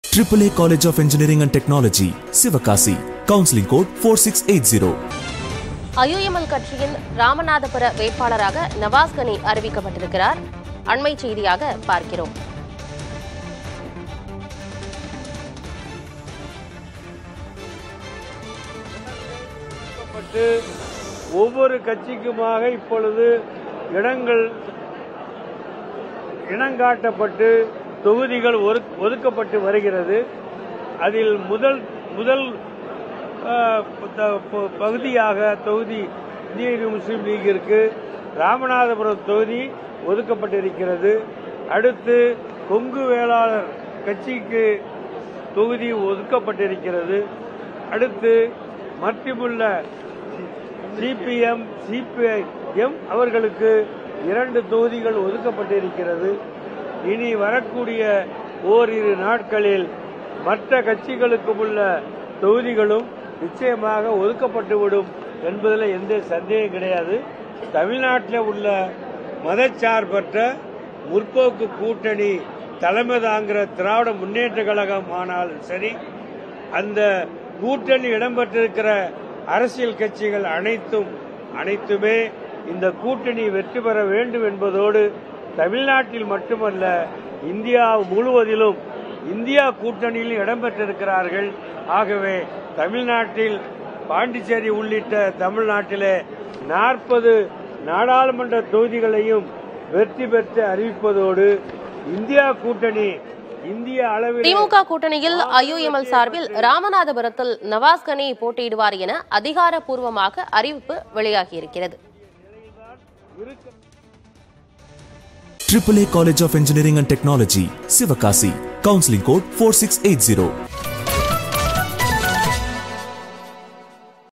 AAA College of Engineering and Technology, Sivakasi. Counseling code 4680. IUML கட்சியின் ராமநாதபுர வேட்பாளராக நவாஸ் கனி அறிவிக்கப்பட்டிருக்கிறார் அண்மை செய்தியாக பார்க்கிறோம் பட்டு ஒவ்வொரு கட்சிக்குமாக இப்பொழுது இடங்கள் இனங்காட்டப்பட்டு தொகுதிகள் ஒதுக்- ஒதுக்கப்பட்டு வருகிறது அதில் முதல் முதல் ஆ, த- ப- பகுதியாக தொகுதி இந்திய யூனியன் முஸ்லீம் லீகிற்கு ராமநாதபுரம் தொகுதி ஒதுக்கப்பட்டிருக்கிறது அடுத்து கொங்கு வேளாளர் கட்சிக்கு தொகுதி ஒதுக்கப்பட்டிருக்கிறது அடுத்து மற்றுமுள்ள சிபிஎம் சிபிஐஎம் அவர்களுக்கு இரண்டு தொகுதிகள் ஒதுக்கப்பட்டிருக்கிறது இனி வரக்கூடிய ஓரிரு நாட்களில் மற்ற கட்சிகளுக்கும் உள்ள தொகுதிகளும் நிச்சயமாக ஒதுக்கப்பட்டுவிடும் என்பதில் எந்த சந்தேகம் கிடையாது தமிழ்நாட்டில் உள்ள மதச்சார்பற்ற முற்போக்கு கூட்டணி தலைமை தாங்கிற திராவிட முன்னேற்ற கழகம் ஆனாலும் சரி அந்த கூட்டணி இடம்பெற்றிருக்கிற அரசியல் கட்சிகள் அனைத்தும் அனைத்துமே இந்த கூட்டணி வெற்றி பெற வேண்டும் என்பதோடு தமிழ்நாட்டில் மட்டுமல்ல இந்தியா முழுவதிலும் இந்தியா கூட்டணியில் இடம்பெற்றிருக்கிறார்கள் ஆகவே தமிழ்நாட்டில் பாண்டிச்சேரி உள்ளிட்ட தமிழ்நாட்டிலே நாற்பது நாடாளுமன்ற தொகுதிகளையும் வெற்றி பெற்று அறிவிப்பதோடு இந்தியா கூட்டணி இந்திய அளவில் திமுக கூட்டணியில் ஐயுஎம்எல் சார்பில் ராமநாதபுரத்தில் நவாஸ் கனி போட்டியிடுவார் என அதிகாரப்பூர்வமாக அறிவிப்பு வெளியாகியிருக்கிறது AAA College of Engineering and Technology, Sivakasi. Counseling code 4680.